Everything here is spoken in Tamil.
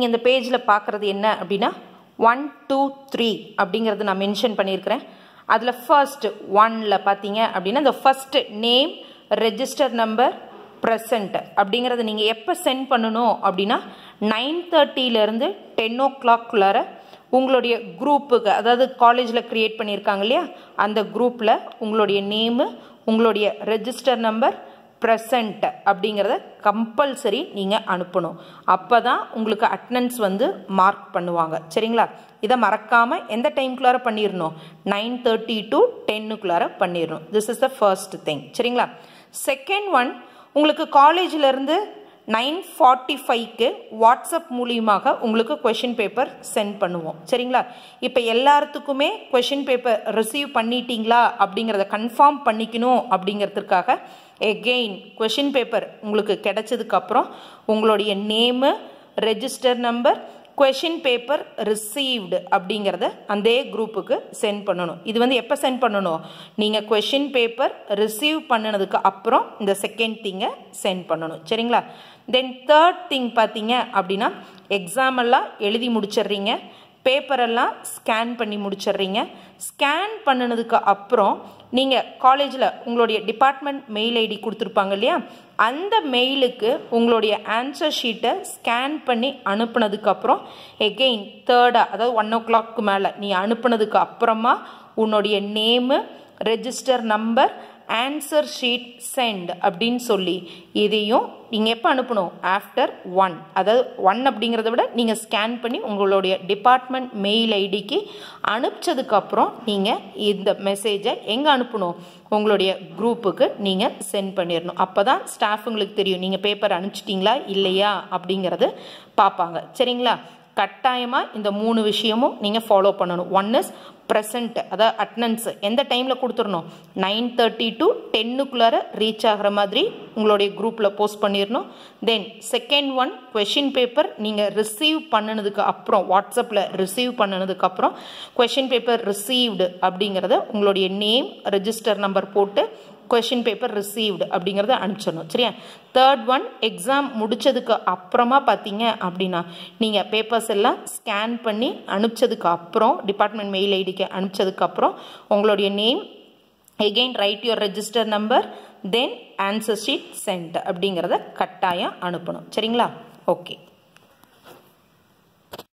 நீங்கள் இந்த பேஜில் பார்க்குறது என்ன அப்படின்னா ஒன் டூ த்ரீ அப்படிங்கிறது நான் மென்ஷன் பண்ணியிருக்கிறேன் அதில் ஃபர்ஸ்ட் ஒனில் பார்த்தீங்க அப்படின்னா இந்த first name register number present அப்படிங்கிறத நீங்கள் எப்போ சென்ட் பண்ணணும் அப்படின்னா நைன் தேர்ட்டியிலேருந்து டென் ஓ கிளாக்குள்ளார உங்களுடைய குரூப்புக்கு அதாவது காலேஜில் க்ரியேட் பண்ணியிருக்காங்க இல்லையா அந்த குரூப்பில் உங்களுடைய நேமு உங்களுடைய ரெஜிஸ்டர் நம்பர் ப்ரெசண்ட் அப்படிங்கிறத கம்பல்சரி நீங்கள் அனுப்பணும் அப்போ தான் உங்களுக்கு அட்டனன்ஸ் வந்து மார்க் பண்ணுவாங்க சரிங்களா இதை மறக்காமல் எந்த டைம்குள்ளார பண்ணிடணும் நைன் தேர்ட்டி டு டென்னுக்குள்ளார பண்ணிடணும் this is the first thing சரிங்களா செகண்ட் ஒன் உங்களுக்கு காலேஜிலேருந்து நைன் ஃபார்ட்டி ஃபைவ்க்கு வாட்ஸ்அப் மூலியமாக உங்களுக்கு கொஷின் பேப்பர் சென்ட் பண்ணுவோம் சரிங்களா இப்போ எல்லாத்துக்குமே கொஷின் பேப்பர் ரிசீவ் பண்ணிட்டீங்களா அப்படிங்கிறத கன்ஃபார்ம் பண்ணிக்கணும் அப்படிங்கிறதுக்காக எகெயின் கொஷின் பேப்பர் உங்களுக்கு கிடைச்சதுக்கப்புறம் உங்களுடைய name register number question paper received அப்படிங்கிறத அந்த குரூப்புக்கு சென்ட் பண்ணணும் இது வந்து எப்போ சென்ட் பண்ணணும் நீங்கள் கொஷின் பேப்பர் ரிசீவ் பண்ணினதுக்கு அப்புறம் இந்த செகண்ட் திங்கை சென்ட் பண்ணணும் சரிங்களா தென் தேர்ட் திங் பார்த்தீங்க அப்படின்னா எக்ஸாம் எல்லாம் எழுதி முடிச்சிடுறீங்க பேப்பரெல்லாம் ஸ்கேன் பண்ணி முடிச்சிடுறீங்க ஸ்கேன் பண்ணினதுக்கு அப்புறம் நீங்கள் காலேஜில் உங்களுடைய டிபார்ட்மெண்ட் மெயில் ஐடி கொடுத்துருப்பாங்க இல்லையா அந்த மெயிலுக்கு உங்களுடைய ஆன்சர் ஷீட்டை ஸ்கேன் பண்ணி அனுப்புனதுக்கப்புறம் எகெயின் தேர்டாக அதாவது ஒன் ஓ கிளாக்கு மேலே நீ அனுப்புனதுக்கு அப்புறமா உன்னுடைய name register number answer sheet sent அப்படின்னு சொல்லி இதையும் நீங்கள் எப்போ அனுப்பணும் ஆஃப்டர் ஒன் அதாவது ஒன் அப்படிங்கிறத விட நீங்கள் ஸ்கேன் பண்ணி உங்களுடைய டிபார்ட்மெண்ட் மெயில் ஐடிக்கு அனுப்பிச்சதுக்கப்புறம் நீங்கள் இந்த மெசேஜை எங்கே அனுப்பணும் உங்களுடைய குரூப்புக்கு நீங்கள் சென்ட் பண்ணிடணும் அப்போ தான் ஸ்டாஃபுங்களுக்கு தெரியும் நீங்கள் பேப்பர் அனுப்பிச்சிட்டிங்களா இல்லையா அப்படிங்கிறது பார்ப்பாங்க சரிங்களா கட்டாயமாக இந்த மூணு விஷயமும் நீங்கள் ஃபாலோ பண்ணணும் ஒன் இஸ் ப்ரெசண்ட் அதாவது அட்டனன்ஸ் எந்த டைமில் கொடுத்துடணும் நைன் தேர்ட்டி டு டென்னுக்குள்ளார ரீச் ஆகிற மாதிரி உங்களுடைய குரூப்பில் போஸ்ட் பண்ணிடணும் then second one question paper நீங்கள் ரிசீவ் பண்ணினதுக்கு அப்புறம் வாட்ஸ்அப்பில் ரிசீவ் பண்ணினதுக்கு அப்புறம் கொஷின் பேப்பர் ரிசீவ்டு அப்படிங்கிறத உங்களுடைய நேம் ரெஜிஸ்டர் நம்பர் போட்டு கொஷின் பேப்பர் ரிசீவ்டு அப்படிங்கிறத அனுப்பிச்சிடணும் சரியா தேர்ட் ஒன் எக்ஸாம் முடிச்சதுக்கு அப்புறமா பார்த்தீங்க அப்படின்னா நீங்கள் பேப்பர்ஸ் எல்லாம் ஸ்கேன் பண்ணி அனுப்பிச்சதுக்கு அப்புறம் டிபார்ட்மெண்ட் மெயில் ஐடிக்கு அனுப்பிச்சதுக்கு அப்புறம் உங்களுடைய name again write your register number then answer sheet sent அப்படிங்கிறத கட்டாயம் அனுப்பணும் சரிங்களா ஓகே